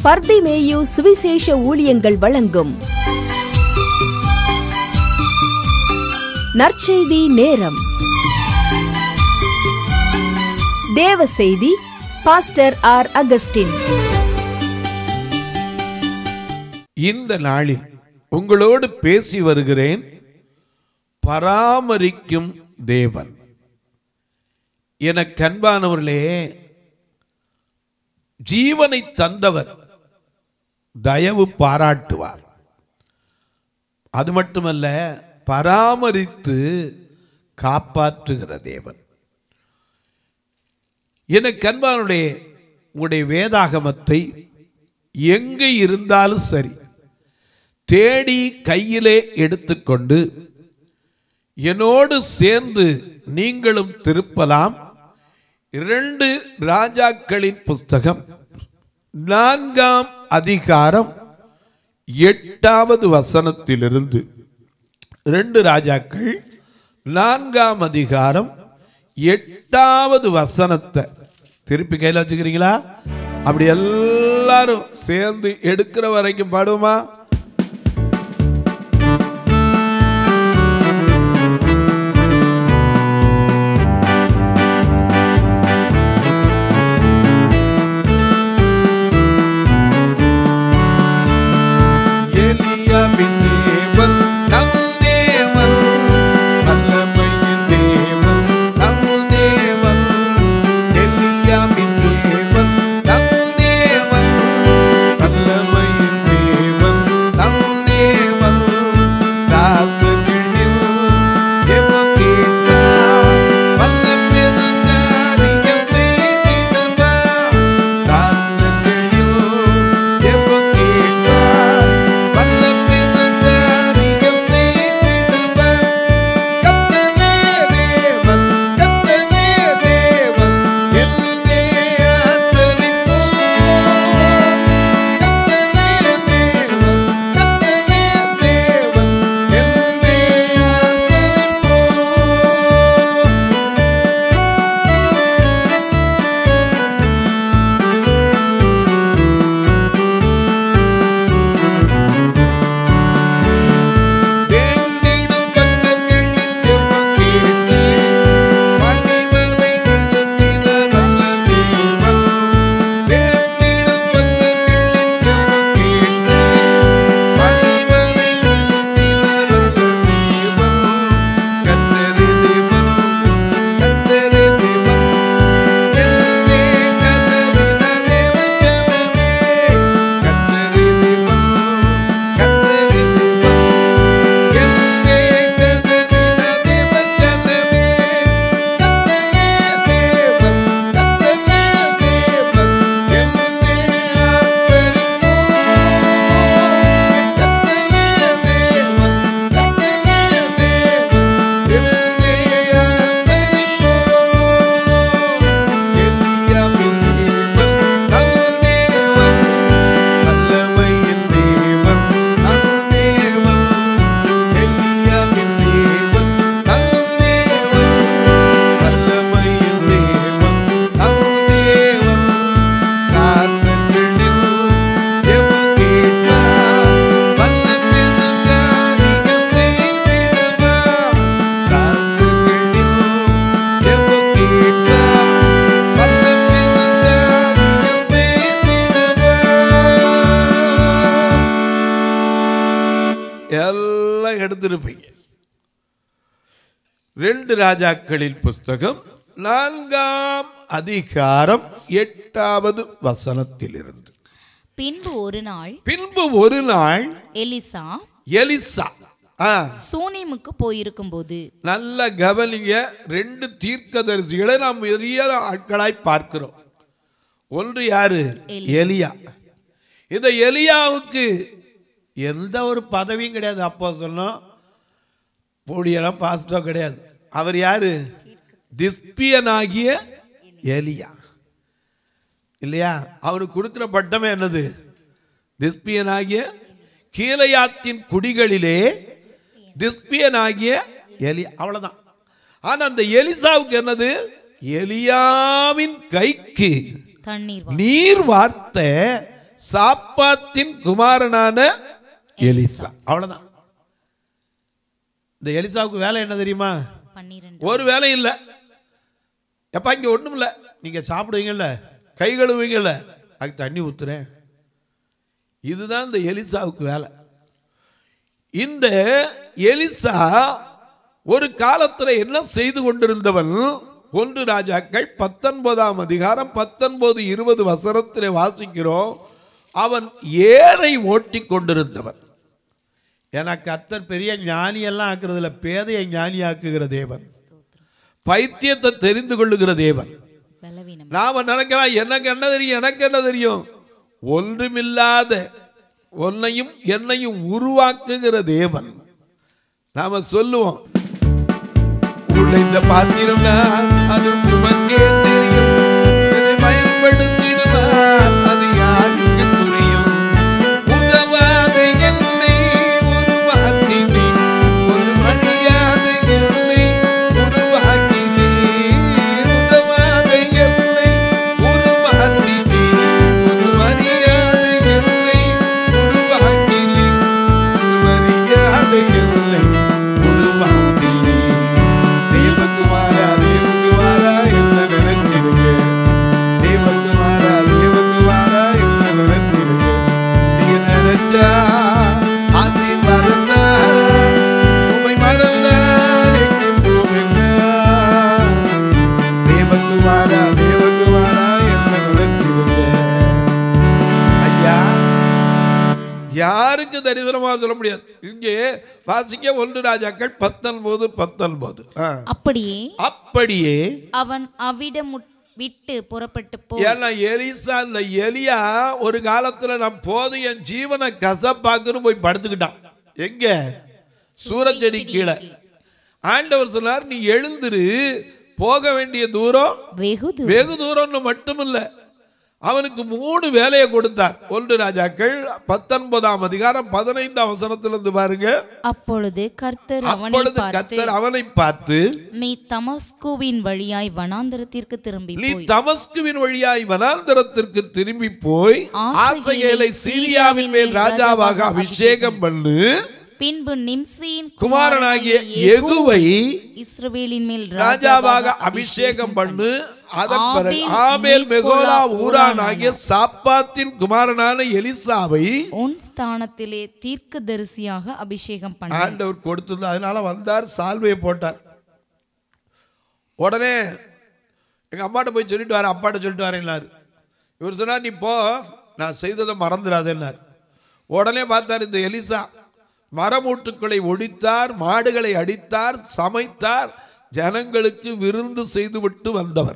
பர்திமேயு சுவிசேஷ ஊழியங்கள் வழங்கும் நற்செய்தி நேரம் தேவ செய்தி பாஸ்டர் ஆர் அகஸ்டின் இந்த நாளில் உங்களோடு பேசி வருகிறேன் பராமரிக்கும் தேவன் என கண்பானவர்களே ஜீவனை தந்தவர் தயவு பாராட்டுவார் அது மட்டுமல்ல பராமரித்து காப்பாற்றுகிற தேவன் என கண்பானுடைய உங்களுடைய வேதாகமத்தை எங்கே இருந்தாலும் சரி தேடி கையிலே எடுத்துக்கொண்டு என்னோடு சேர்ந்து நீங்களும் திருப்பலாம் இரண்டு ராஜாக்களின் புஸ்தகம் நான்காம் அதிகாரம் எட்டாவது வசனத்திலிருந்து ரெண்டு ராஜாக்கள் நான்காம் அதிகாரம் எட்டாவது வசனத்தை திருப்பி கையில் வச்சுக்கிறீங்களா அப்படி எல்லாரும் சேர்ந்து எடுக்கிற வரைக்கும் பாடுவோமா எலியாவின் தேவன் நம் தேவன் வல்லமையின் தேவன் நம் தேவன் எலியாவின் தேவன் நம் தேவன் வல்லமையின் தேவன் நம் தேவன் தாசர்களில் எவன் கேட்டார் வல்ல பெருங்காரியம் செய்திடுவார் தாசர்களில் எவன் கேட்டார் வல்ல பெருங்காரியம் செய்திடுவார் கத்தனே தேவன் கத்தனே தேவன் எல்லே ஆதரிப்போம் கத்தனே தேவன் கத்தனே தேவன் எல்லே ஆதரிப்போம் வேண்டிடும் பக்கங்களில் ஜெபம் கேட்டு பணிவனை நிறுத்தின நல்ல தேவன் வேண்டிடும் பக்கங்களில் ஜெபம் கேட்டு பணிவனை நிறுத்தின நல்ல தேவன் கத்தரி தேவன் கத்தரி தேவன் எல்லே கதறின தேவன் ஜனமே கத்தரி தேவன் கத்தரி தேவன் எல்லே கதறின தேவன் ஜனமே கத்தனே தேவன் கத்தனே தேவன் எல்லே ஆர்ப்பரிப்போம் கத்தனே தேவன் கத்தனே தேவன் எல்லே ஆர்ப்பரிப்போம் எலியாவின் தேவன் நம் தேவன் வல்லமையின் தேவன் நம் தேவன் எலியாவின் தேவன் நம் தேவன் வல்லமையின் தேவன் நம் தேவன் தாசர்களில் எவன் கேட்டார் வல்ல பெருங்காரியம் செய்திடுவார் தாசர்களில் எவன் கேட்டார் வல்ல பெருங்காரியம் செய்திடுவார் எல்லாம் எடுத்திருப்பீங்க ரெண்டு ராஜாக்களின் புஸ்தகம் நான்காம் அதிகாரம் எட்டாவது வசனத்திலிருந்து பின்பு ஒரு நாள் பின்பு ஒரு நாள் எலிசா எலிசா ஆ, சூனேமுக்கு போயிருக்கும்போது நல்ல கவனிங்க ரெண்டு தீர்க்கதரிசிகளை நாம் பெரிய ஆட்களாய் பார்க்கிறோம் ஒன்று யாரு எலியா இந்த எலியாவுக்கு எந்த ஒரு பதவியும் கிடையாது அப்போ சொன்னோம் ஊழியரோ பாஸ்டோ கிடையாது அவர் யாரு திஸ்பியனாகிய எலியா இல்லையா அவனுக்கு கொடுக்கிற பட்டமே என்னது திஸ்பியனாகிய கீழையாத்தின் குடிகளிலே திஸ்பியனாகிய எலி அவ்வளவுதான் ஆனா அந்த எலிசாவுக்கு என்னது எலியாவின் கைக்கு தண்ணீர் வா- நீர் வார்த்த சாப்பாத்தின் குமாரனான எலிசா அவ்வளவுதான் இந்த எலிசாவுக்கு வேலை என்ன தெரியுமா பன்னிரண்டு ஒரு வேலையும் இல்லை எப்பா இங்க ஒண்ணும் இல்லை நீங்க சாப்பிடுவீங்கல்ல கை கழுவுவீங்கல்ல அதுக்கு தண்ணி ஊத்துறேன் இதுதான் இந்த எலிசாவுக்கு வேலை இந்த எலிசா ஒரு காலத்துல என்ன செய்து கொண்டிருந்தவன் ஒன்று ராஜாக்கள் பத்தொன்பதாம் அதிகாரம் பத்தொன்பது இருபது வசனத்திலே வாசிக்கிறோம் அவன் ஏரை ஓட்டி கொண்டிருந்தவன் ஏன்னா கத்தர் பெரிய ஞானியெல்லாம் ஆக்குறதுல பேதையை ஞானியாக்குகிற தேவன் பைத்தியத்தை தெரிந்து கொள்ளுகிற தேவன் பலவீனம் நாம நினைக்கலாம் எனக்கு என்ன தெரியும் எனக்கு என்ன தெரியும் ஒன்றுமில்லாத உன்னையும் என்னையும் உருவாக்குகிற தேவன் நாம சொல்லுவோம் உடைந்த பாத்திரம் அது உமக்கே தெரியும் இதை பயன்படுத்திடுவார் அது யாருக்கு புரியும் உதவாத என்னை உருவாக்கினே ஒரு மரியாதை என்னை உருவாக்கினே உதவாத என்னை உருவாக்கினே ஒரு மரியாதை என்னை உருவாக்கினே ஒரு மரியாதை என்னை உருவாக்கினே தேவகுமாரா தேவகுமாரா என்ன நினைச்சிருங்க தேவகுமாரா தேவகுமாரா என்ன நினைச்சிருங்க நீங்க நினைச்சா அது மறந்தா உமை மறந்தா எங்கே போவீங்க தேவகுமாரா தேவகுமாரா என்ன நினைச்சிருங்க ஐயா யாருக்கு தரிசனமாக சொல்ல முடியாது இங்கே வாசிக்க ஒன்று ராஜாக்கள் பத்தொன்பது பத்தொன்பது ஆ. அப்படியே அப்படியே அவன் அவ்விடம் முட்- விட்டு புறப்பட்டு போ ஏன்னா எலிசா இந்த எலியா ஒரு காலத்துல நான் போதும் என் ஜீவனை கசப்பாக்குன்னு போய் படுத்துக்கிட்டான் எங்க சூரச்செடி கீழே ஆண்டவர் சொன்னார் நீ எழுந்திரு போக வேண்டிய தூரம் வெகு தூரம் வெகு தூரம்னு மட்டுமில்ல அவனுக்கு மூணு வேலையை கொடுத்தார் ஒன்று ராஜாக்கள் பத்தொன்பதாம் அதிகாரம் பதினைந்தாம் வசனத்திலிருந்து பாருங்க அப்பொழுது கர்த்தர் அவனை அப்பொழுது பார்த்து கத்தர் அவனை பார்த்து நீ தமஸ்குவின் வழியாய் வனாந்தரத்திற்கு திரும்பி நீ போய் தமஸ்குவின் வழியாய் வனாந்தரத்திற்கு திரும்பி போய் ஆசகேலை ஆசகேலை சீரியாவின் மேல் ராஜாவாக அபிஷேகம் பண்ணு பின்பு நிம்சியின் குமாரனாகிய எகுவை இஸ்ரவேலின் மேல் ராஜாவாக அபிஷேகம் பண்ணு அதன் பிறகு ஆபேல் மெகோலா ஊரானாகிய சாப்பாத்தின் குமாரனான எலிசாவை உன் ஸ்தானத்திலே தீர்க்கதரிசியாக அபிஷேகம் பண்ண ஆண்டவர் கொடுத்தது அதனால வந்தார் சால்வையை போட்டார் உடனே எங்க அம்மாட்ட போய் சொல்லிட்டு வரேன் அப்பாட்ட சொல்லிட்டு வரேன்னாரு இவர் சொன்னார் நீ போ நான் செய்ததை மறந்துடாதேன்னார் உடனே பார்த்தார் இந்த எலிசா மரமூட்டுக்களை ஒடித்தார் மாடுகளை அடித்தார் சமைத்தார் ஜனங்களுக்கு விருந்து செய்துவிட்டு வந்தவர்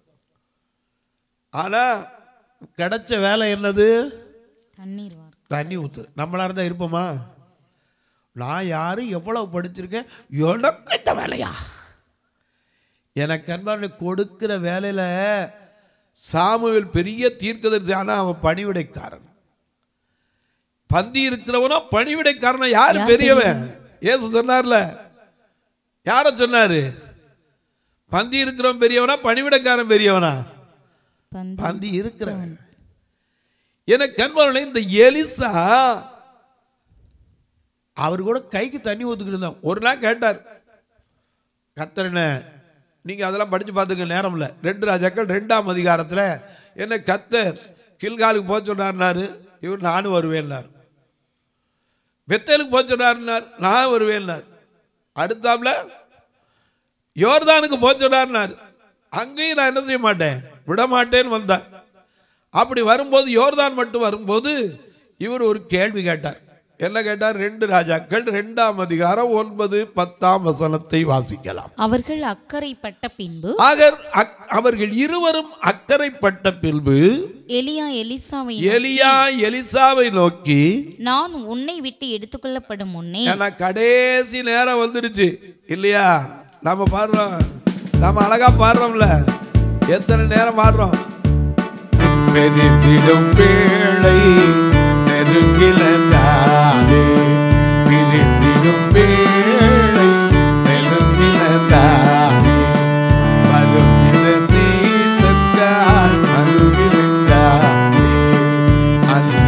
ஆனா கிடைச்ச வேலை என்னது தண்ணீர் வார் தண்ணி ஊத்து நம்மளா இருந்தா இருப்போமா நான் யாரு எவ்வளவு படிச்சிருக்கேன் எனக்கு இந்த வேலையா எனக்கு அன்பான கொடுக்கிற வேலையில சாமுவேல் பெரிய தீர்க்கதரிசி ஆனா அவன் பணிவிடைக்காரன் பந்தி இருக்கிறவனோ பணிவிடைக்காரனா யார் யார் பெரியவன் ஏசு சொன்னார்ல யார சொன்னாரு பந்தி இருக்கிறவன் பெரியவனா பணிவிடைக்காரன் பெரியவனா பந்து பந்தி இருக்கிறவன் எனக்கு கண்பாளனை இந்த எலிசா அவர் கூட கைக்கு தண்ணி ஊத்துக்கிட்டு இருந்தான் ஒரு நாள் கேட்டார் கத்தர் என்ன நீங்க அதெல்லாம் படிச்சு பார்த்துக்க நேரம் இல்லை ரெண்டு ராஜாக்கள் ரெண்டாம் அதிகாரத்துல என்ன கத்தர் கில்காலுக்கு போக சொன்னார்னாரு இவர் நானும் வருவேன்னார் பெத்தேலுக்கு போக சொன்னார்னார் நான் வருவேன்னார் அடுத்தாப்புல யோர்தானுக்கு போக சொன்னார்னார் அங்கேயும் நான் என்ன செய்ய மாட்டேன் விட மாட்டேன்னு வந்தார் அப்படி வரும்போது யோர்தான் மட்டும் வரும்போது இவர் ஒரு கேள்வி கேட்டார் என்ன கேட்டார் ரெண்டு ராஜாக்கள் ரெண்டாம் அதிகாரம் ஒன்பது பத்தாம் வசனத்தை வாசிக்கலாம் அவர்கள் அக்கறைப்பட்ட பின்பு ஆகர் அக்- அவர்கள் இருவரும் அக்கறைப்பட்ட பின்பு எலியா எலிசாவை எலியா எலிசாவை நோக்கி நான் உன்னை விட்டு எடுத்துக்கொள்ளப்படும் முன்னே ஏன்னா கடைசி நேரம் வந்துடுச்சு இல்லையா நாம பாடுறோம் நாம அழகா பாடுறோம்ல எத்தனை நேரம் பாடுறோம் மெதித்திடும் பேழை நெருங்கிலந்தாலே மிதித்திடும் பேழை நெருங்கிலந்தாலே வருகிற சீசத்தால் அருகிலந்தாலே அந்த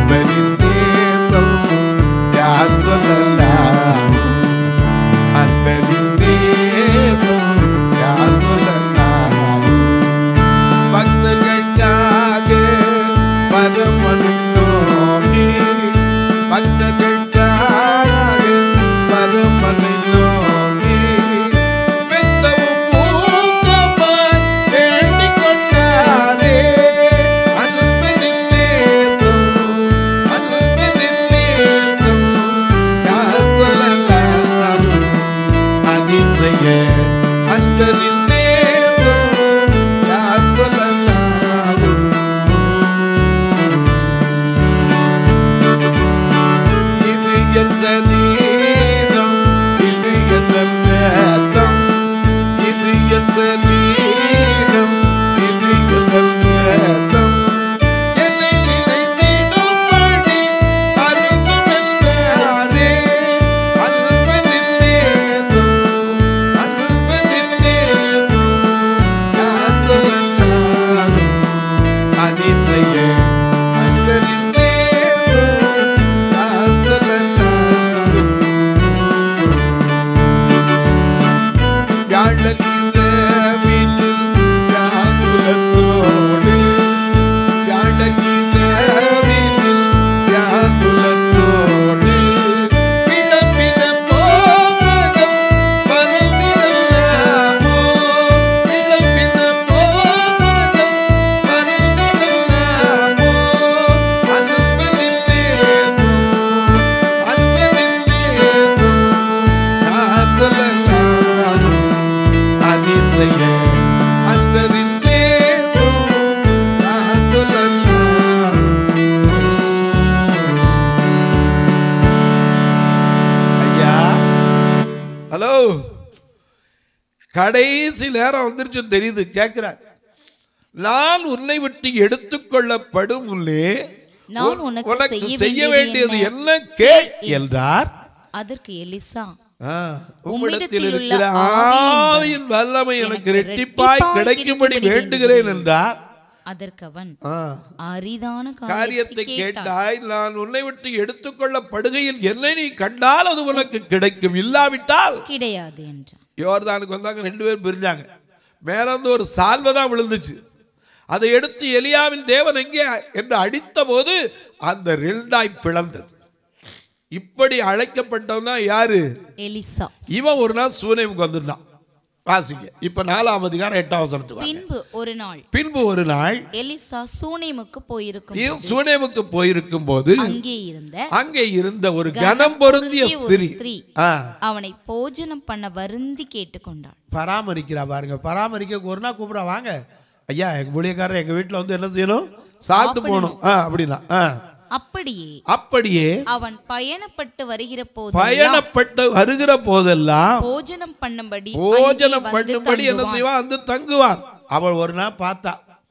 கடைசி நேரம் வந்துருச்சு தெரியுது கேட்கிறார் நான் உன்னை விட்டு எடுத்துக்கொள்ளப்படும் முன்னே நான் உன்- உனக்கு உனக்கு செய்ய செய்ய வேண்டியது வேண்டியது என்ன கேள் என்றார் அதற்கு எலிசா ஆ, உம்மிடத்தில் உம்மிடத்தில் உள்ள இருக்கிற ஆவியின் ஆவியின் வல்லமை எனக்கு எனக்கு ரெட்டிப்பாய் ரெட்டிப்பாய் கிடைக்கும்படி கிடைக்கும்படி வேண்டுகிறேன் என்றார் அதற்கு அவன் ஆ, அரிதான காரியத்தை காரியத்தை கேட்டான் கேட்டாய் நான் உன்னை விட்டு எடுத்துக்கொள்ளப்படுகையில் என்னை நீ கண்டால் அது உனக்கு கிடைக்கும் இல்லாவிட்டால் கிடையாது என்றான் யோர்தானுக்கு வந்தாங்க ரெண்டு பேரும் பிரிஞ்சாங்க மேல இருந்து ஒரு சால்வை தான் விழுந்துச்சு அதை எடுத்து எலியாவின் தேவன் எங்கே என்று அடித்த போது அந்த ரெண்டாய் பிளந்தது இப்படி அழைக்கப்பட்டவன் தான் யாரு எலிசா இவன் ஒரு நாள் சூனேமுக்கு வந்திருந்தான் வாசிங்க இப்ப நாலாம் அதிகாரம் எட்டாம் வசனத்துக்கு வாங்க. பின்பு ஒரு நாள் பின்பு ஒரு நாள் எலிசா சூனேமுக்கு போயிருக்கும் இவன் சூனேமுக்கு போயிருக்கும் போது அங்கே இருந்த அங்கே இருந்த ஒரு கனம் பொருந்திய பொருந்திய ஒரு ஸ்திரீ ஸ்திரீ ஆ, அவனை போஜனம் பண்ண வருந்தி கேட்டுக்கொண்டாள் பராமரிக்கிறா பாருங்க பராமரிக்க ஒரு நாள் கூப்பிடா வாங்க ஐயா எங்க ஊழியக்காரர் எங்க வீட்டுல வந்து என்ன செய்யணும் சாப்பிட்டு போகணும் ஆ அப்படின்னா ஆ அப்படியே அப்படியே அவன் பயணப்பட்டு வருகிற போது பயணப்பட்டு வருகிற போதெல்லாம் போஜனம் பண்ணும்படி போஜனம் அங்கே வந்து பண்ணும்படி என்ன தங்குவான். செய்வான் வந்து தங்குவான் அவள் ஒரு நாள் பார்த்தா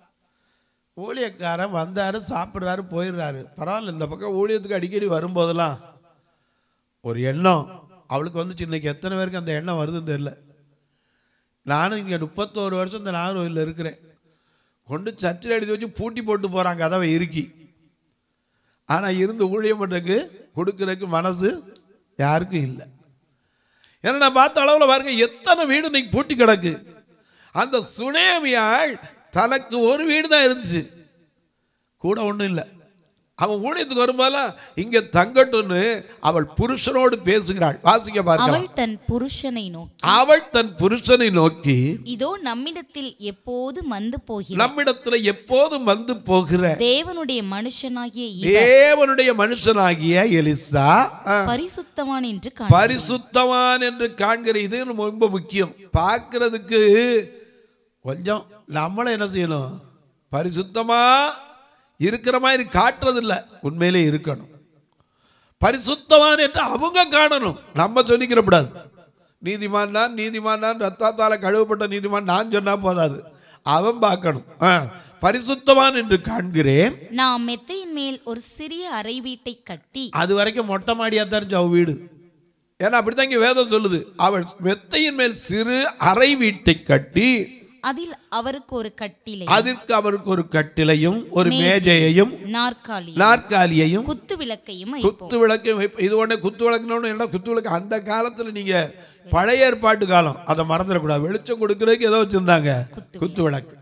ஊழியக்காரன் வந்தாரு சாப்பிட்றாரு போயிடுறாரு பரவாயில்ல இந்த பக்கம் ஊழியத்துக்கு அடிக்கடி வரும்போதெல்லாம் ஒரு எண்ணம் அவளுக்கு வந்துச்சு இன்னைக்கு எத்தனை பேருக்கு அந்த எண்ணம் வருதுன்னு தெரியல நானும் இங்கே முப்பத்தோரு வருஷம் இந்த நாகர்கோவிலில் இருக்கிறேன் கொண்டு சர்ச்சில் எழுதி வச்சு பூட்டி போட்டு போகிறாங்க கதவை இறுக்கி ஆனால் இருந்து ஊழியம் பண்ணுறதுக்கு கொடுக்கறதுக்கு மனசு யாருக்கும் இல்லை ஏன்னா நான் பார்த்த அளவில் பாருங்க எத்தனை வீடு இன்னைக்கு பூட்டி கிடக்கு அந்த சுனேமியாள் தனக்கு ஒரு வீடு தான் இருந்துச்சு கூட ஒன்றும் இல்லை அவன் ஊழியத்துக்கு வரும்போதெல்லாம் இங்க தங்கட்டும்னு அவள் புருஷனோடு பேசுகிறாள் வாசிக்க பார்க்கலாம் அவள் தன் புருஷனை நோக்கி அவள் தன் புருஷனை நோக்கி இதோ நம்மிடத்தில் எப்போது வந்து போகிறார் நம்மிடத்துல எப்போதும் வந்து போகிற தேவனுடைய மனுஷனாகிய இவர் தேவனுடைய மனுஷனாகிய எலிசா ஆ, பரிசுத்தவான் என்று காண பரிசுத்தவான் என்று காண்கிற இது ரொம்ப முக்கியம் பார்க்கிறதுக்கு கொஞ்சம் நம்மள என்ன செய்யணும் பரிசுத்தமா இருக்கிற மாதிரி காட்டுறதில்ல உண்மையிலே இருக்கணும் பரிசுத்தவான் என்று அவங்க காணணும் நம்ம சொல்லிக்கிறக்கூடாது நீதிமான் நான் நீதிமான் நான் ரத்தாத்தால கழுவப்பட்ட நீதிமான் நான் சொன்னா போதாது அவன் பார்க்கணும் ஆ, பரிசுத்தவான் என்று காண்கிறேன் நாம் மெத்தையின் மேல் ஒரு சிறிய அறை வீட்டை கட்டி அது வரைக்கும் மொட்டை மாடியா தான் இருந்துச்சு அவ வீடு ஏன்னா அப்படித்தான் இங்க வேதம் சொல்லுது அவள் மெத்தையின் மேல் சிறு அறை வீட்டை கட்டி அதில் அவருக்கு ஒரு கட்டிலை அதற்கு அவருக்கு ஒரு கட்டிலையும் ஒரு மேஜையையும் நாற்காலி நாற்காலியையும் குத்து விளக்கையும் வைப்போம் குத்து விளக்கையும் வைப்ப- இது ஒண்ணு குத்து விளக்குன்னு என்ன குத்து விளக்கு அந்த காலத்துல நீங்க பழைய ஏற்பாட்டு காலம் அதை மறந்துடக்கூடாது வெளிச்சம் கொடுக்கறதுக்கு ஏதோ வச்சிருந்தாங்க குத்து விளக்கு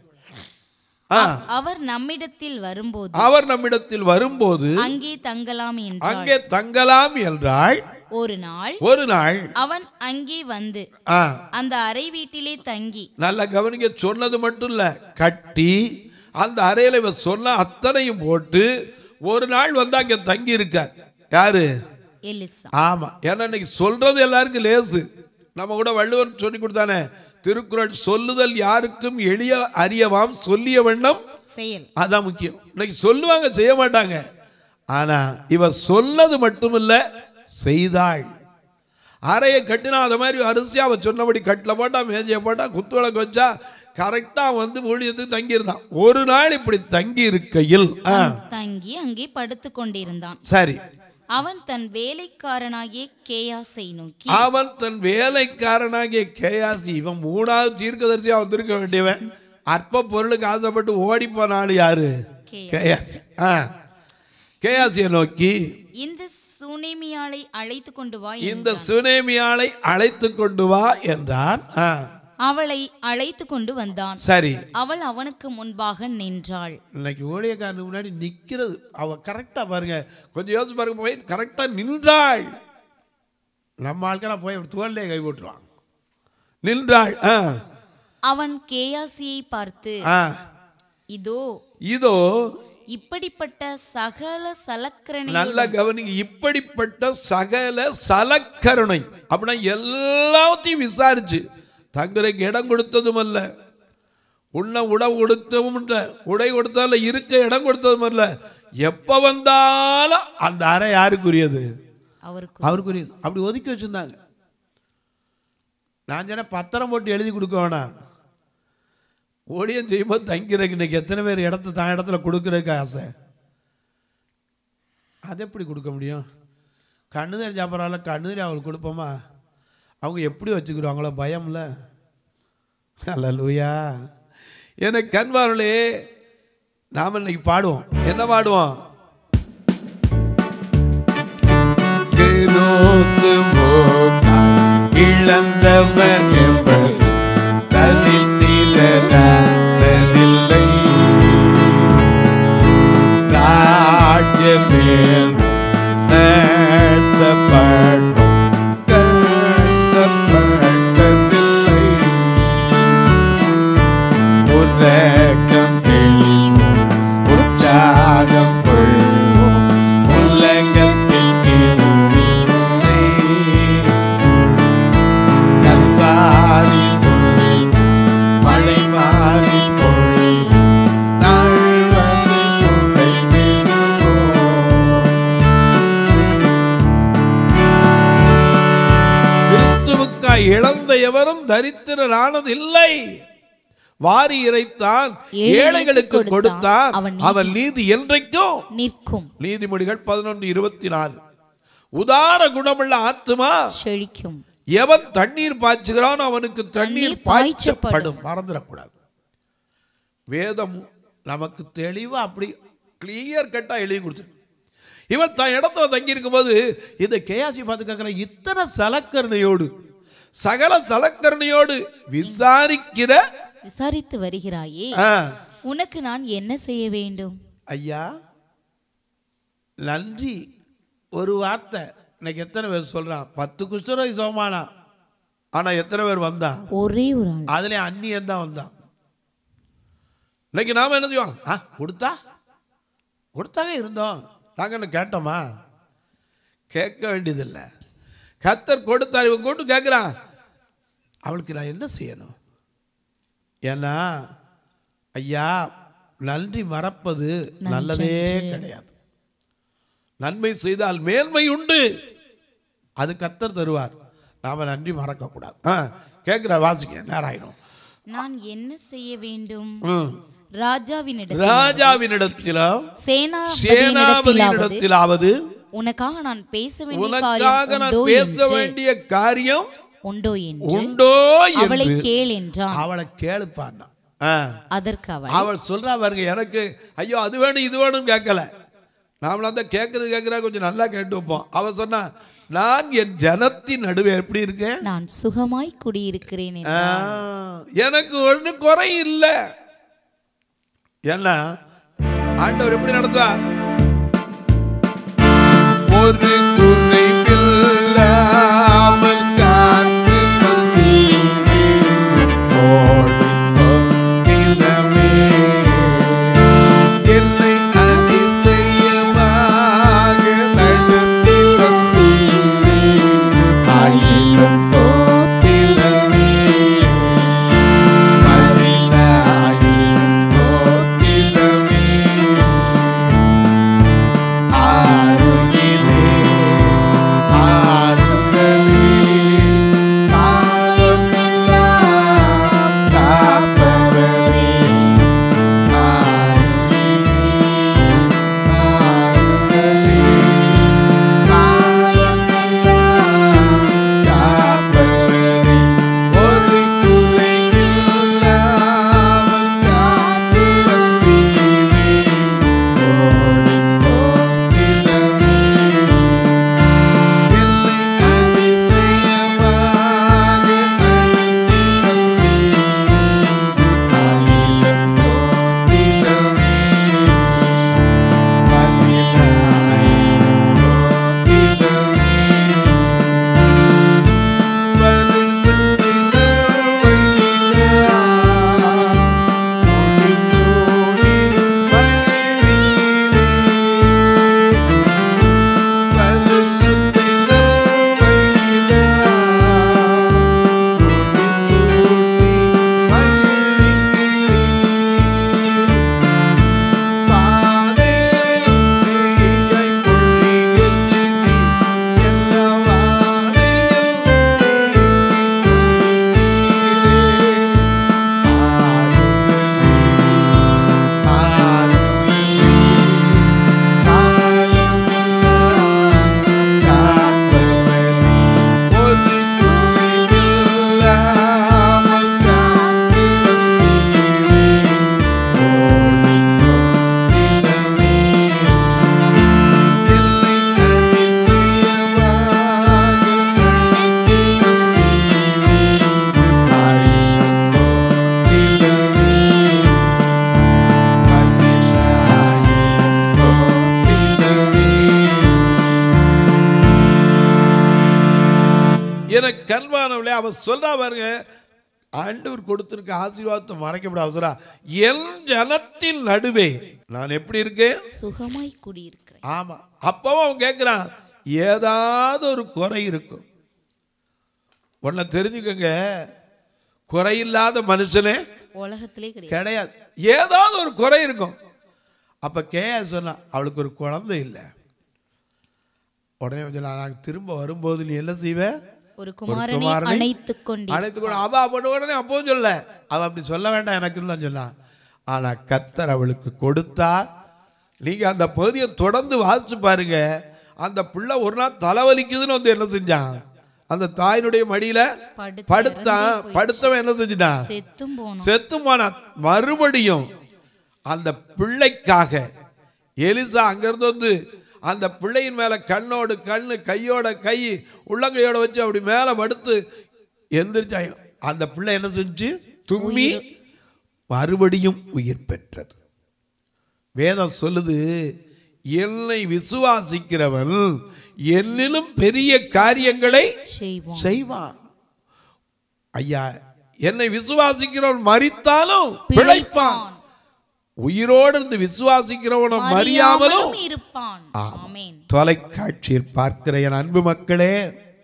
ஆ அவர் நம்மிடத்தில் வரும்போது அவர் நம்மிடத்தில் வரும்போது அங்கே தங்கலாம் என்றார் அங்கே தங்கலாம் என்றால் ஒரு நாள் ஒரு நாள் அவன் அங்கே வந்து ஆ அந்த அறை வீட்டிலே தங்கி நல்லா கவனிக்க சொன்னது மட்டும் இல்ல கட்டி அந்த அறையில இவ சொன்ன அத்தனையும் போட்டு ஒரு நாள் வந்து அங்க தங்கி இருக்கார் யாரு எலிசா ஆமா ஏன்னா இன்னைக்கு சொல்றது எல்லாருக்கும் லேசு நம்ம கூட வள்ளுவன் சொல்லி கொடுத்தானே திருக்குறள் சொல்லுதல் யாருக்கும் எளிய அறியவாம் சொல்லிய வண்ணம் செயல் அதான் முக்கியம் இன்னைக்கு சொல்லுவாங்க செய்ய மாட்டாங்க ஆனா இவ சொன்னது மட்டுமில்ல செய்தாள் அறையை கட்டினா அது மாதிரி அரிசியா அவ சொன்னபடி கட்டில போட்டா மேஜையை போட்டா குத்து விளக்கு வச்சா கரெக்டா வந்து ஊழியத்துக்கு தங்கி இருந்தான் ஒரு நாள் இப்படி தங்கி இருக்கையில் ஆ, தங்கி அங்கே படுத்துக் கொண்டிருந்தான் சரி அவன் தன் வேலைக்காரனாகிய கேயாசை நோக்கி அவன் தன் வேலைக்காரனாகிய கேயாசி இவன் மூணாவது தீர்க்கதரிசியா வந்திருக்க வேண்டியவன் அற்ப பொருளுக்கு ஆசைப்பட்டு ஓடி போனாலும் யாரு கேயா- கேயாசி ஆ கேயாசியை நோக்கி இந்த சுனேமியாளை அழைத்து கொண்டு வா இந்த என்றான். சுனேமியாளை அழைத்து கொண்டு வா என்றான் ஆ, அவளை அழைத்து கொண்டு வந்தான் சரி அவள் அவனுக்கு முன்பாக நின்றாள் இன்னைக்கு ஊழியக்காரனுக்கு முன்னாடி நிக்கிறது அவ கரெக்டா பாருங்க கொஞ்சம் யோசிச்சு பாருங்க போய் கரெக்டா நின்றாள் நம்ம ஆட்கள் போய் தோல்லே கை போட்டுருவான் நின்றாள் ஆ அவன் கேயாசியை பார்த்து ஆ இதோ இதோ இப்படிப்பட்ட சகல சலக்கரணை நல்ல கவனிங்க இப்படிப்பட்ட சகல சலக்கருணை அப்படின்னா எல்லாத்தையும் விசாரிச்சு தங்களுக்கு இடம் கொடுத்ததும் அல்ல உண்ண உணவு கொடுத்ததும் இல்ல உடை கொடுத்தாலும் இருக்க இடம் கொடுத்ததும் அல்ல எப்ப வந்தாலும் அந்த அறை யாருக்குரியது அவருக்கு அவருக்குரியது அப்படி ஒதுக்கி வச்சிருந்தாங்க நான் சொன்னேன் பத்திரம் போட்டு எழுதி கொடுக்க வேணாம் ஊழியம் செய்யும்போது தங்கிறதுக்கு இன்னைக்கு எத்தனை பேர் இடத்த தான் இடத்துல கொடுக்குறதுக்கு ஆசை அது எப்படி கொடுக்க முடியும் கண்ணு தெரிஞ்ச அப்புறம் கண்ணு தெரியும் அவங்களுக்கு கொடுப்போமா அவங்க எப்படி வச்சுக்கிடுவாங்களோ பயம்ல அல்ல லூயா எனக்கு கண்பார்களே நாம் இன்னைக்கு பாடுவோம் என்ன பாடுவோம் கிறிஸ்து மூத்தாய் இழந்தவன் எவர் தரித்திரரானதில்லை. ராஜ்யமேல் நடத்தப்படும் கஷ்டப்பட்டதில்லை. உறக்கம் தெளிவும் உற்சாகம் கொள்வோம் உலகத்தில் இருளில்லை. கல்வாரி துளிர் மழை மாறி பொழியும் நாள் வரை உன்னை தேடுவோம். கிறிஸ்துவுக்காய் இழந்த எவரும் தரித்திரரானது இல்லை வாரி இறைத்தான் ஏழைகளுக்கு ஏழைகளுக்கு கொடுத்தான் கொடுத்தான். அவன் நீதி- அவன் நீதி என்றைக்கும் நிற்கும் நீதிமொழிகள் பதினொன்று இருபத்தி நாலு உதார குணமுள்ள ஆத்துமா செழிக்கும் எவன் தண்ணீர் பாய்ச்சுகிறான் அவனுக்கு தண்ணீர் தண்ணீர் பாய்ச்சப்படும் பாய்ச்சப்படும். மறந்துடக்கூடாது வேதம் நமக்கு தெளிவா அப்படி கிளியர் கட்டா எழுதி கொடுத்துருக்கு இவன் தன் இடத்துல தங்கி இருக்கும்போது இந்த கேயாசி பார்த்து கேட்கிற இத்தனை சலக்கரணையோடு சகல சலக்கரணையோடு விசாரிக்கிற விசாரித்து வருகிறாயே ஆ, உனக்கு நான் என்ன செய்ய வேண்டும் ஐயா நன்றி ஒரு வார்த்தை இன்னைக்கு எத்தனை பேர் சொல்றான் பத்து குஷ்டரோகி சோமானா ஆனா எத்தனை பேர் வந்தான் ஒரே ஒரு ஆள் அதுல அந்நியன் தான் வந்தான் இன்னைக்கு நாம என்ன செய்வோம் ஆ கொடுத்தா கொடுத்தாங்க இருந்தோம் நாங்க என்ன கேட்டோமா கேட்க வேண்டியதில்லை கத்தர் கொடுத்தார் இவன் கூட்டு கேட்குறான் அவளுக்கு நான் என்ன செய்யணும் ஏன்னா ஐயா நன்றி மறப்பது நல்லதே கிடையாது நன்மை செய்தால் மேன்மை உண்டு அது கத்தர் தருவார் நாம நன்றி மறக்கக்கூடாது ஆ கேட்குற வாசிக்க நேரம் ஆயிடும் நான் என்ன செய்ய வேண்டும் ம். ராஜாவினிடத்தில் ராஜாவினிடத்திலும் சேனாபதியினிடத்திலாவது சேனாபதியினிடத்திலாவது உனக்காக நான் பேச வேண்டிய உனக்காக காரியம் நான் உண்டோ பேச என்று வேண்டிய காரியம் உண்டோ என்று உண்டோ அவளை என்று கேள் என்றான் அவளை கேளுப்பான்னா ஆ. அதற்கு அவள் அவள் சொல்றா பாருங்க எனக்கு ஐயோ அது வேணும் இது வேணும் கேட்கல நாமள அந்த கேட்கறது கேட்கறா கொஞ்சம் நல்லா கேட்டு வைப்போம் அவ சொன்னா நான் என் ஜனத்தின் நடுவே எப்படி இருக்கேன் நான் சுகமாய் குடியிருக்கிறேன் ஆ, என்றான். எனக்கு ஒண்ணு குறை இல்லை ஏன்னா ஆண்டவர் எப்படி நடந்தா ஒரு குறைவில்லாமல் காத்து வந்தீரே. ஓடி சொன்னிலமே. என்னை அதிசயமாக நடத்தி வந்தீரே. ஆயிரம் ஸ்தோத்திரமே. பதினாயிரம் ஸ்தோத்திரமே. ஆருயிரே எனக்கு கண்பானவளே அவ சொல்றா பாருங்க ஆண்டவர் கொடுத்திருக்க ஆசீர்வாதத்தை மறைக்கப்பட அவசரா என் ஜனத்தின் நடுவே நான் எப்படி இருக்கேன் சுகமாய் குடியிருக்கிறேன் ஆமா அப்பவும் அவன் கேட்கிறான் ஏதாவது ஒரு குறை இருக்கும் உன்னை தெரிஞ்சுக்கங்க குறையில்லாத மனுஷனே உலகத்திலே கிடையாது கிடையாது ஏதாவது ஒரு குறை இருக்கும் அப்ப கேயா சொன்னா அவளுக்கு ஒரு குழந்தை இல்லை உடனே கொஞ்சம் நான் திரும்ப வரும்போது நீ என்ன செய்வ ஒரு குமாரனை குமாரனை அணைத்துக் கொண்டே அழைத்து கூட அவ அப்ப உடனே அப்பவும் சொல்ல அவ அப்படி சொல்ல வேண்டாம் எனக்குன்னு தான் சொன்னான் ஆனா கத்தர் அவளுக்கு கொடுத்தார் நீங்க அந்த பகுதியை தொடர்ந்து வாசிச்சு பாருங்க அந்த பிள்ளை ஒரு நாள் தலைவலிக்குதுன்னு வந்து என்ன செஞ்சான் அந்த தாயினுடைய மடியில படுத்து படுத்தான் படுத்தவன் என்ன செஞ்சுட்டான் செத்தும் போனோம் செத்து போனான் மறுபடியும் அந்த பிள்ளைக்காக எலிசா அங்கிருந்து வந்து அந்த பிள்ளையின் மேல கண்ணோடு கண்ணு கையோட கை உள்ளங்கையோட வச்சு அப்படி மேல படுத்து எந்திரிச்சாயும் அந்த பிள்ளை என்ன செஞ்சு தும்மி மறுபடியும் உயிர் பெற்றது வேதம் சொல்லுது என்னை விசுவாசிக்கிறவன் என்னிலும் பெரிய காரியங்களை செய்வோம் செய்வான் ஐயா என்னை விசுவாசிக்கிறவன் மரித்தாலும் பிழைப்பான் உயிரோடு இருந்து விசுவாசிக்கிறவனும் மறியாமலும் மறியாமலும் இருப்பான் ஆமென் தொலைக்காட்சியில் பார்க்கிற என் அன்பு மக்களே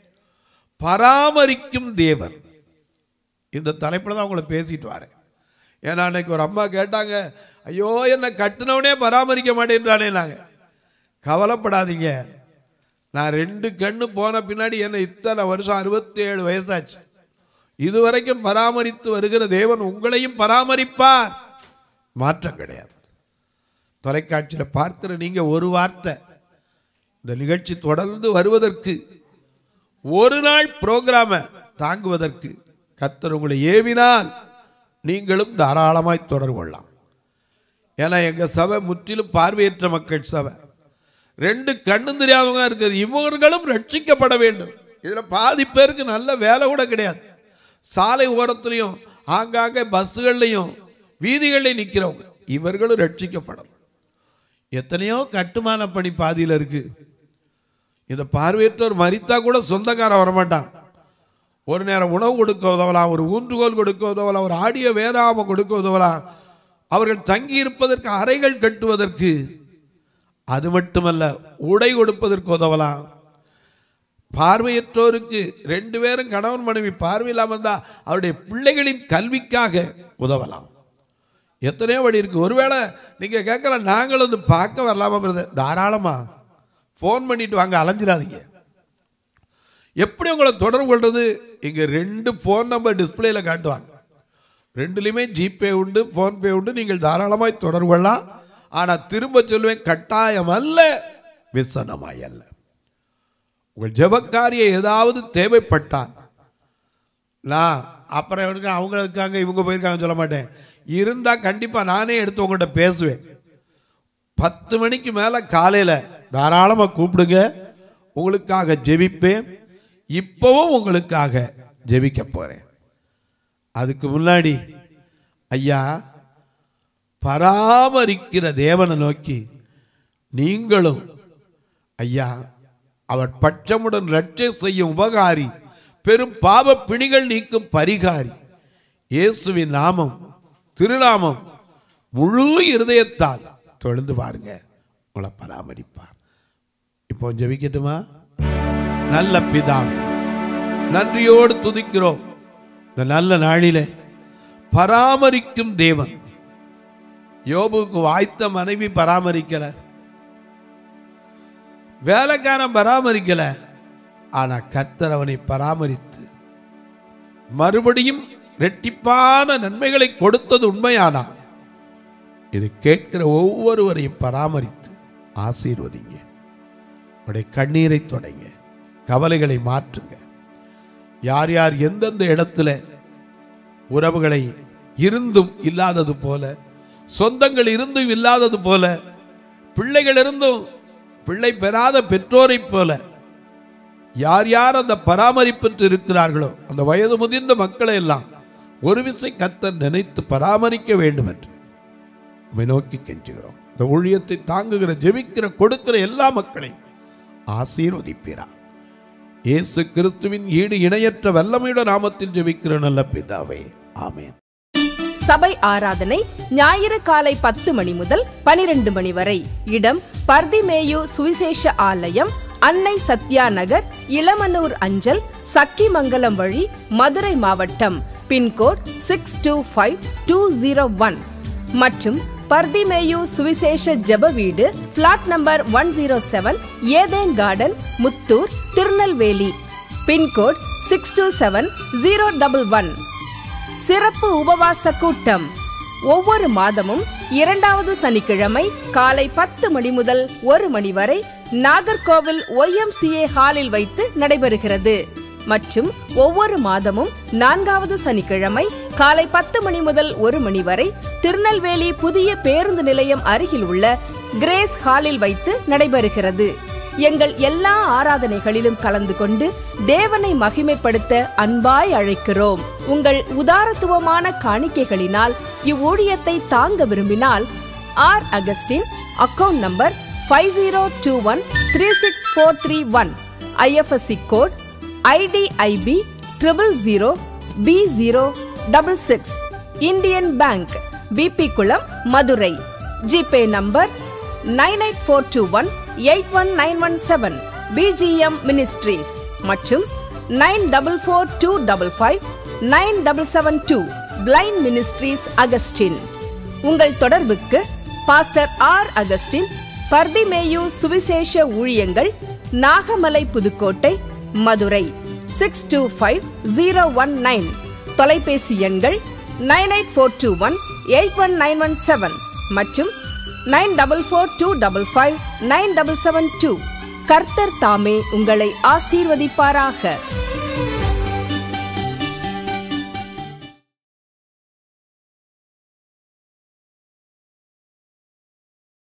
பராமரிக்கும் தேவன் இந்த தலைப்பில் தான் உங்களை பேசிட்டு வரேன் ஏன்னா அன்னைக்கு ஒரு அம்மா கேட்டாங்க ஐயோ என்னை கட்டினவனே பராமரிக்க மாட்டேன்றானே நாங்கள் கவலைப்படாதீங்க நான் ரெண்டு கண்ணு போன பின்னாடி என்னை இத்தனை வருஷம் அறுபத்தி ஏழு வயசாச்சு இதுவரைக்கும் பராமரித்து வருகிற தேவன் உங்களையும் பராமரிப்பார் மாற்றம் கிடையாது தொலைக்காட்சியில் பார்க்கிற நீங்க ஒரு வார்த்தை இந்த நிகழ்ச்சி தொடர்ந்து வருவதற்கு ஒரு நாள் புரோகிராம தாங்குவதற்கு கத்தர் உங்களை ஏவினால் நீங்களும் தாராளமாய் தொடர்பு கொள்ளலாம் ஏன்னா எங்க சபை முற்றிலும் பார்வையற்ற மக்கள் சபை ரெண்டு கண்ணும் தெரியாதவங்க இருக்குது இவர்களும் ரட்சிக்கப்பட வேண்டும் இதுல பாதி பேருக்கு நல்ல வேலை கூட கிடையாது சாலை ஓரத்துலையும் ஆங்காங்கே பஸ்ஸுகள்லையும் வீதிகள்லையும் நிற்கிறவங்க இவர்களும் ரட்சிக்கப்படணும் எத்தனையோ கட்டுமான பணி பாதியில் இருக்கு இந்த பார்வையற்றோர் மறித்தா கூட சொந்தக்காரன் வரமாட்டான் ஒரு நேரம் உணவு கொடுக்க உதவலாம் ஒரு ஊன்றுகோல் கொடுக்க உதவலாம் ஒரு ஆடியோ வேதாமம் கொடுக்க உதவலாம் அவர்கள் தங்கி இருப்பதற்கு அறைகள் கட்டுவதற்கு அது மட்டுமல்ல உடை கொடுப்பதற்கு உதவலாம் பார்வையற்றோருக்கு ரெண்டு பேரும் கணவன் மனைவி பார்வை இல்லாமல் இருந்தால் அவருடைய பிள்ளைகளின் கல்விக்காக உதவலாம் எத்தனையோ வழி இருக்கு ஒருவேளை நீங்க கேட்கலாம் நாங்களும் வந்து பார்க்க வரலாமா பிரதர் தாராளமா ஃபோன் பண்ணிட்டு வாங்க அலைஞ்சிடாதீங்க எப்படி உங்களை தொடர்பு கொள்றது இங்க ரெண்டு ஃபோன் நம்பர் டிஸ்பிளேல காட்டுவாங்க ரெண்டுலையுமே ஜிபே உண்டு ஃபோன்பே உண்டு நீங்கள் தாராளமாய் தொடர்பு கொள்ளலாம் ஆனால் திரும்ப சொல்லுவேன் கட்டாயம் அல்ல விசனமாய் அல்ல உங்கள் ஜெபக்காரியம் ஏதாவது தேவைப்பட்டால் நான் அப்புறம் இவனுக்கு அவங்க இருக்காங்க இவங்க போயிருக்காங்க சொல்ல மாட்டேன் இருந்தால் கண்டிப்பாக நானே எடுத்து உங்கள்கிட்ட பேசுவேன் பத்து மணிக்கு மேலே காலையில் தாராளமாக கூப்பிடுங்க உங்களுக்காக ஜெபிப்பேன் இப்போவும் உங்களுக்காக ஜெபிக்க போகிறேன் அதுக்கு முன்னாடி ஐயா பராமரிக்கிற தேவனை நோக்கி நீங்களும் ஐயா அவர் பட்சமுடன் ரட்சை செய்யும் உபகாரி பெரும் பாவ பிணிகள் நீக்கும் பரிகாரி இயேசுவின் நாமம் திருநாமம் முழு இருதயத்தால் தொழுந்து பாருங்க உங்களை பராமரிப்பார் இப்போ ஜெபிக்கட்டுமா நல்ல பிதாவே நன்றியோடு துதிக்கிறோம் இந்த நல்ல நாளிலே பராமரிக்கும் தேவன் யோபுக்கு வாய்த்த மனைவி பராமரிக்கல வேலைக்காரன் பராமரிக்கல ஆனா கர்த்தர் அவனை பராமரித்து மறுபடியும் ரெட்டிப்பான நன்மைகளை கொடுத்தது உண்மையானா இது கேட்கிற ஒவ்வொருவரையும் பராமரித்து ஆசீர்வதிங்க உடைய கண்ணீரை தொடங்க கவலைகளை மாற்றுங்க யார் யார் எந்தெந்த இடத்துல உறவுகளை இருந்தும் இல்லாதது போல சொந்தங்கள் இருந்தும் இல்லாதது போல பிள்ளைகள் இருந்தும் பிள்ளை பெறாத பெற்றோரைப் போல யார் யார் அந்த பராமரிப்பற்று இருக்கிறார்களோ அந்த வயது முதிர்ந்த மக்களை எல்லாம் ஒரு விசை கத்தர் நினைத்து பராமரிக்க வேண்டும் என்று உம்மை நோக்கி கெஞ்சுகிறோம் இந்த ஊழியத்தை தாங்குகிற ஜெபிக்கிற கொடுக்கிற எல்லா மக்களையும் ஆசீர்வதிப்பீரா இயேசு கிறிஸ்துவின் ஈடு இணையற்ற வல்லமையுட நாமத்தில் ஜெபிக்கிற நல்ல பிதாவே ஆமென் சபை ஆராதனை ஞாயிறு காலை பத்து மணி முதல் பனிரெண்டு மணி வரை இடம் பர்திமேயு சுவிசேஷ ஆலயம் அன்னை சத்யா நகர் இளமனூர் அஞ்சல் சக்கிமங்கலம் வழி மதுரை மாவட்டம் pincode six two five two zero one மற்றும் பர்திமேயு சுவிசேஷ ஜெப வீடு plot number one zero seven Eden garden Muthur Tirunelveli pincode six two seven zero double one சிறப்பு உபவாச கூட்டம் ஒவ்வொரு மாதமும் இரண்டாவது சனிக்கிழமை காலை பத்து மணி முதல் ஒரு மணி வரை நாகர்கோவில் ஒய்எம்சிஏ ஹாலில் வைத்து நடைபெறுகிறது மற்றும் ஒவ்வொரு மாதமும் நான்காவது சனிக்கிழமை காலை பத்து மணி முதல் ஒரு மணி வரை திருநெல்வேலி புதிய பேருந்து நிலையம் அருகில் உள்ள கிரேஸ் ஹாலில் வைத்து நடைபெறுகிறது எங்கள் எல்லா ஆராதனைகளிலும் கலந்து கொண்டு தேவனை மகிமைப்படுத்த அன்பாய் அழைக்கிறோம் உங்கள் உதாரத்துவமான காணிக்கைகளினால் இவ்வூழியத்தை தாங்க விரும்பினால் R Augustin account number five zero two one three six four three one IFSC code IDIB triple zero P zero double six Indian bank BB Kulam Madurai GPay number nine eight four two one eight one nine one seven BGM ministries மற்றும் nine double four two double five nine double seven two blind ministries Augustin உங்கள் தொடர்புக்கு pastor R Augustin பர்திமேயு சுவிசேஷ ஊழியங்கள் Nagamalai Pudukkottai Madurai six two five zero one nine தொலைபேசி எண்கள் nine eight four two one eight one nine one seven மற்றும் nine double four two double five nine double seven two கர்த்தர் தாமே உங்களை ஆசீர்வதிப்பாராக